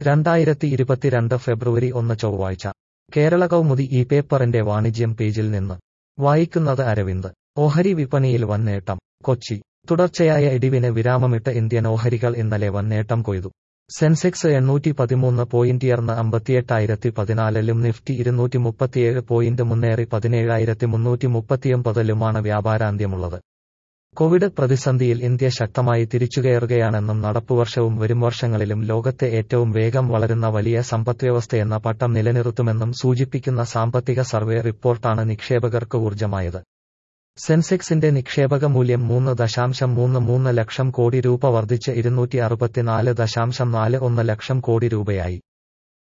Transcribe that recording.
രണ്ടായിരത്തി ഇരുപത്തിരണ്ട് ഫെബ്രുവരി ഒന്ന് ചൊവ്വാഴ്ച കേരള കൗമുദി ഈ പേപ്പറിന്റെ വാണിജ്യം പേജിൽ നിന്ന് വായിക്കുന്നത് അരവിന്ദ് ഓഹരി വിപണിയിൽ വൻ നേട്ടം കൊച്ചി തുടർച്ചയായ ഇടിവിന് വിരാമമിട്ട് ഇന്ത്യൻ ഓഹരികൾ ഇന്നലെ വൻ നേട്ടം കൊയ്തു സെൻസെക്സ് എണ്ണൂറ്റി പതിമൂന്ന് പോയിന്റിയർന്ന് അമ്പത്തിയെട്ടായിരത്തി പതിനാലിലും നിഫ്റ്റി ഇരുന്നൂറ്റി മുപ്പത്തിയേഴ് പോയിന്റ് മുന്നേറി പതിനേഴായിരത്തി മുന്നൂറ്റി മുപ്പത്തിയൊമ്പതിലുമാണ് വ്യാപാരാന്ത്യമുള്ളത് കോവിഡ് പ്രതിസന്ധിയിൽ ഇന്ത്യ ശക്തമായി തിരിച്ചുകയറുകയാണെന്നും നടപ്പുവർഷവും വരും വർഷങ്ങളിലും ലോകത്തെ ഏറ്റവും വേഗം വളരുന്ന വലിയ സമ്പദ്വ്യവസ്ഥയെന്ന പട്ടം നിലനിർത്തുമെന്നും സൂചിപ്പിക്കുന്ന സാമ്പത്തിക സർവേ റിപ്പോർട്ടാണ് നിക്ഷേപകർക്ക് ഊർജ്ജമായത് സെൻസെക്സിന്റെ നിക്ഷേപക മൂല്യം മൂന്ന് ദശാംശം മൂന്ന് മൂന്ന് ലക്ഷം കോടി രൂപ വർദ്ധിച്ച് ഇരുന്നൂറ്റി അറുപത്തിനാല് ദശാംശം നാല് ഒന്ന് ലക്ഷം കോടി രൂപയായി